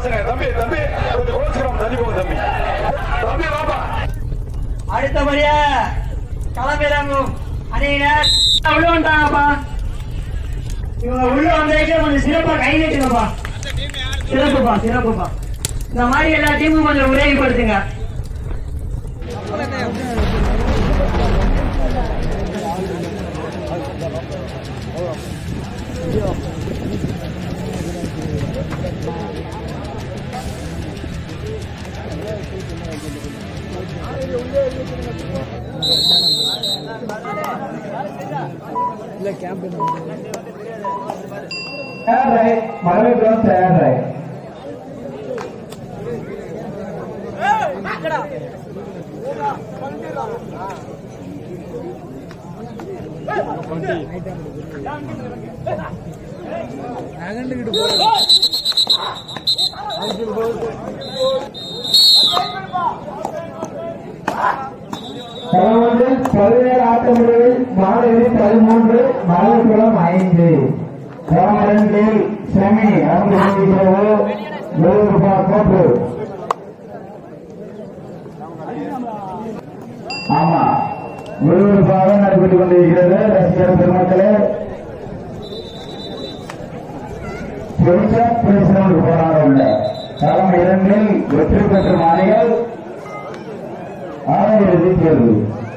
பசங்க தம்பி தம்பி கொஞ்சம் கோச்சுக்கிறோம் தள்ளி போங்க தம்பி தம்பி வாப்பா அடுத்தபடியா களமிறங்கும் அணியினர் உள்ள வந்துட்டாங்கப்பா இவங்க உள்ள வந்ததுக்கே கொஞ்சம் சிறப்பா கை நீட்டுங்கப்பா சிறப்புப்பா சிறப்புப்பா இந்த மாதிரி எல்லா டீமும் கொஞ்சம் உதவிப்படுத்துங்க तैयार रहे मरवे ग्राउंड तैयार रहे பதினொன்று பதினேழு ஆட்ட முடிவில் மாணவி பதிமூன்று மலர்குளம் ஐந்து ராமரன்கள் செமி அங்கு இருக்கிறது எழுபது ரூபாய் கோப்பு ஆமா விறுவிறுப்பாக நடைபெற்றுக் கொண்டிருக்கிறது ரசிகர் பெருமக்களே பேசுகிறவங்க போராட உள்ள களம் இரண்டில் வெற்றி பெற்ற மாணிகள் ஆறாயிரத்தி தேர்வு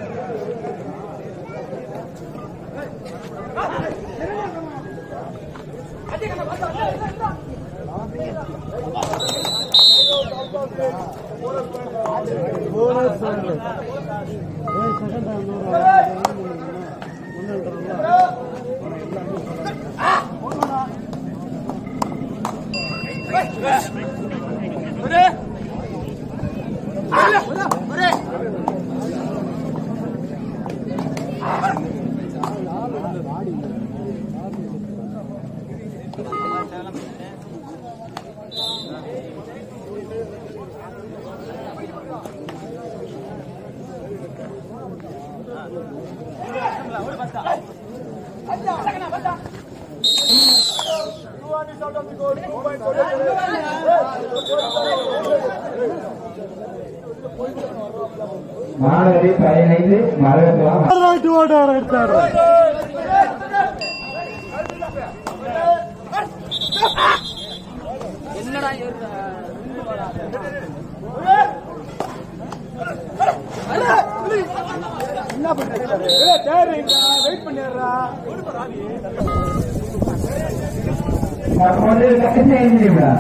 மாணவி பதினைந்து மரகலாம் தற்போது கடைசி ஐந்து நிமிடம்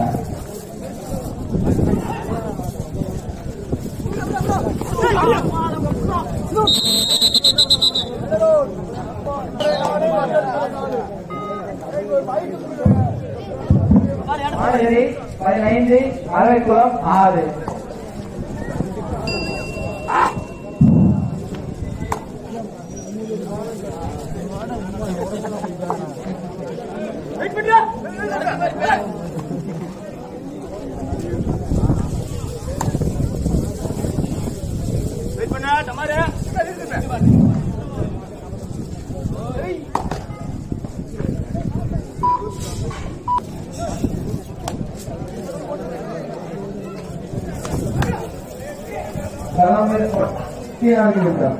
மாணவி பதினைந்து மரகுளம் ஆறு களம் நான்கு நிமிடம்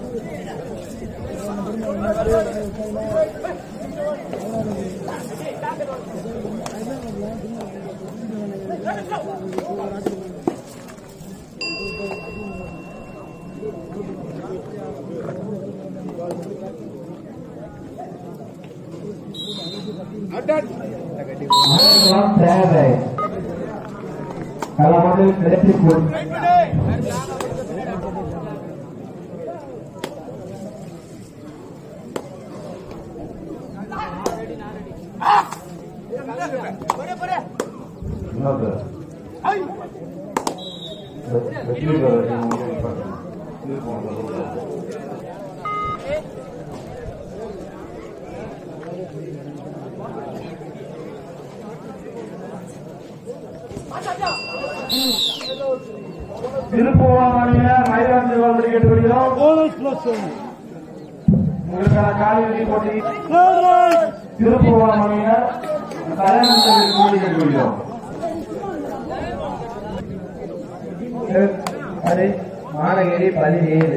மரகுளம் தேவை களமது வெற்றி போல் திருப்புவாமணியினர் மைதானத்தில் வரும்படி கேட்டுக்கொள்கிறோம் உங்களுக்கான காலிறுதி போட்டி திருப்புவாமணியினர் தலைநகரில் இருக்கும்படி கேட்டுக்கொள்கிறோம் அது மாநகரி பதினேழு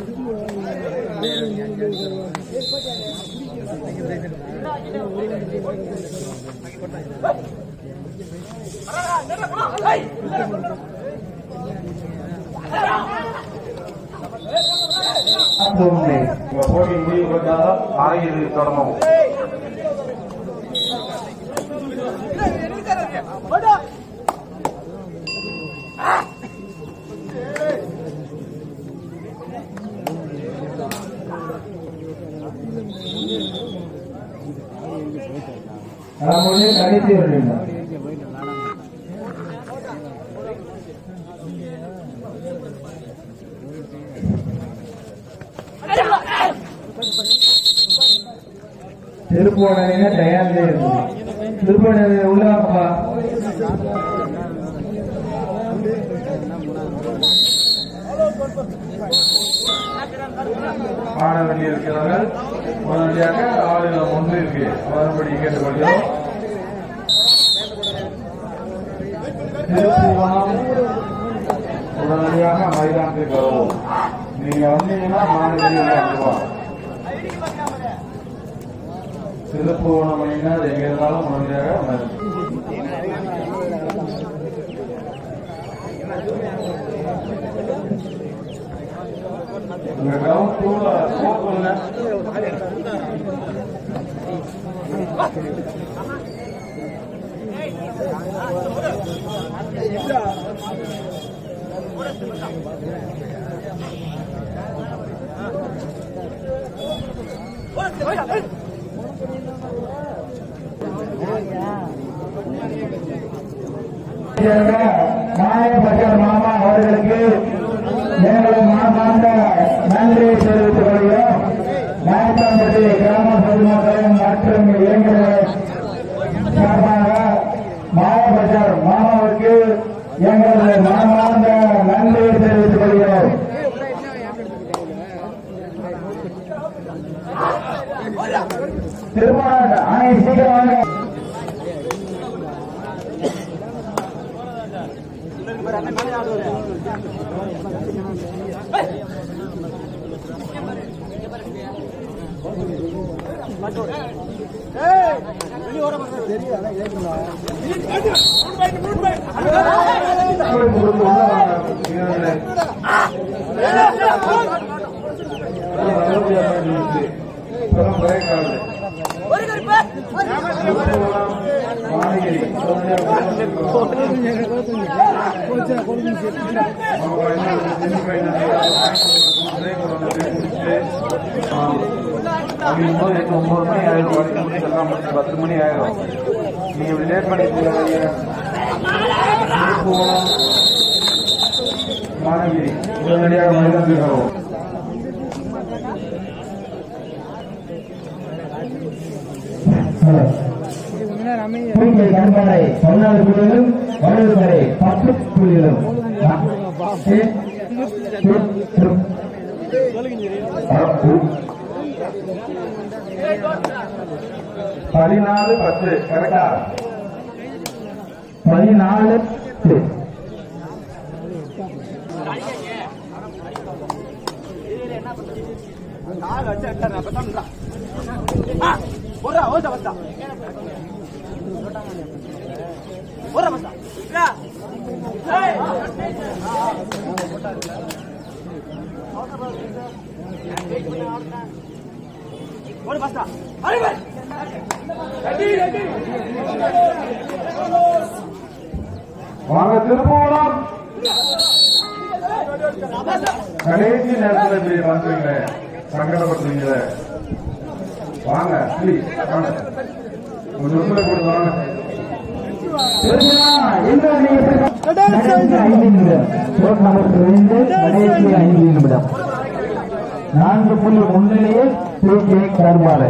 ஒன்று இந்த போட்டி முடிவு பெற்றால் அரையிறு தொடங்கும் நம்முடைய கடைசி வருடம் திருப்போடனே தயாரிலே இருக்குது திருப்போட உள்ளவாப்பா ஆட வேண்டியிருக்கிறார்கள் உடனடியாக ஆளுநர் ஒன்று இருக்கு மறுபடி கேட்டுக்கொள்கிறோம் திருப்புவனம் உடனடியாக மைதானத்துக்கு வருவோம் நீங்க வந்தீங்கன்னா மாநில ரூபா திருப்புவனம் மைதானம் எங்க இருந்தாலும் உடனடியாக வந்து இந்த கிரவுண்ட் டூல போக்குள்ள நாயகபட்டர் மாமா அவர்களுக்கு எங்களது மாமாண்ட நன்றியை தெரிவித்துக் கொள்கிறோம் நாயக்கம்பட்டி கிராம பொதுமக்களும் மற்றும் இளைஞர்கள் சார்பாக மாயபட்டர் மாமாவுக்கு எங்களது மாமாண்ட நன்றியை தெரிவித்துக் கொள்கிறோம் திருமண ஆணை சீக்கிரமாக உங்களுக்கு கொடுத்து உள்ள வாங்க. வீரர்களே. இப்பதான் break ஆகுது. திருப்புவனம், மாநகரி உடனடியாக அவங்க என்ன செமிஃபைனல் பிரேக் முடிச்சுட்டு அப்படிங்கும்போது எட்டு ஒன்பது மணி ஆயிரம் வரைக்கும் முடிச்சு எல்லாம் முடிச்சு பத்து மணி ஆயிரும் நீங்க இப்படி லேட் பண்ணிட்டு திருப்புவனம் மாணவி உடனடியாக மைதானத்துக்கு வரும் பூங்கை கண்பாறை பதினாறு புள்ளிகளும் வடதுகரை பத்து புள்ளிகளும் பதினாலு பத்து கரெக்டா பதினாலு பத்து. வாங்க திருப்புவனம் கடைசி நேரத்தில் இப்படி பண்றீங்களே சங்கடப்படுறீங்களே வாங்க ப்ளீஸ் வாங்க கொஞ்சம் ஒத்துழைப்பு கொடுத்து வாங்க தெரியுமா? எங்க நீங்க எப்படி- கடைசி ஐந்து நிமிடம் ஸ்கோர் நம்பர் ரெண்டு கடைசி ஐந்து நிமிடம் நான்கு புள்ளி முன்னிலையில் தூக்கி கரும்பாறை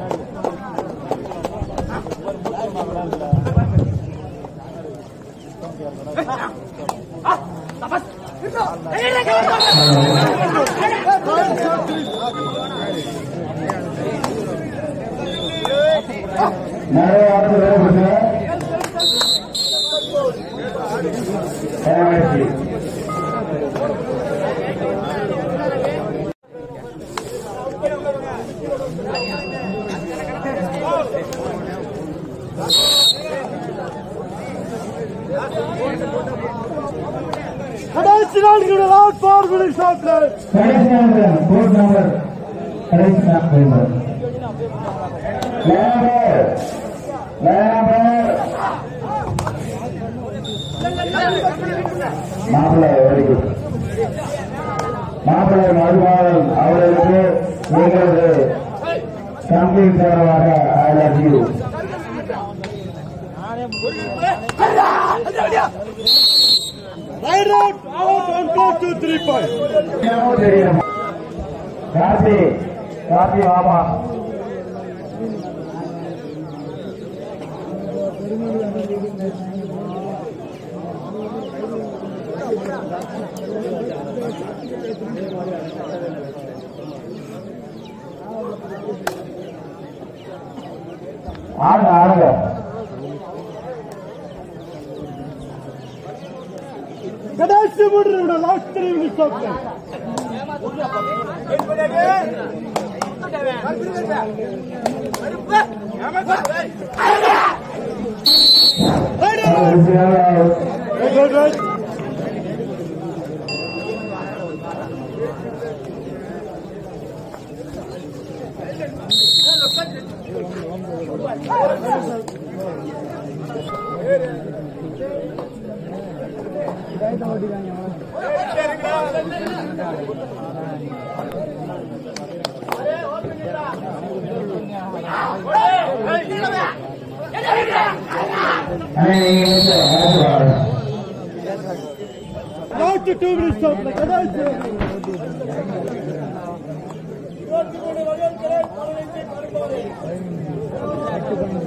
நிறைய வார்த்தை வேறுபட்டு கடைசி நான்கு அவுட் ஃபார் வினிங் ஷாட் கடைசி நம்பர் கோட் நம்பர் கடைசி நம்பர் லேபர் லேபர் மாப்பிள்ளை வெரி குட் மாப்பிள்ளை மதுபாலன் அவர்களுக்கு எங்களது கம்ப்ளீட் சார்பாக I love you right out out one four two three five என்னமோ தெரியல கார்த்தி கார்த்தி வாமா ஆடுங்க ஆடுங்க கடைசி மூன்று நிமிடம் last three minutes off right right last two minutes off கடைசி இருபத்தி மூணு வகைகள் பதினைந்து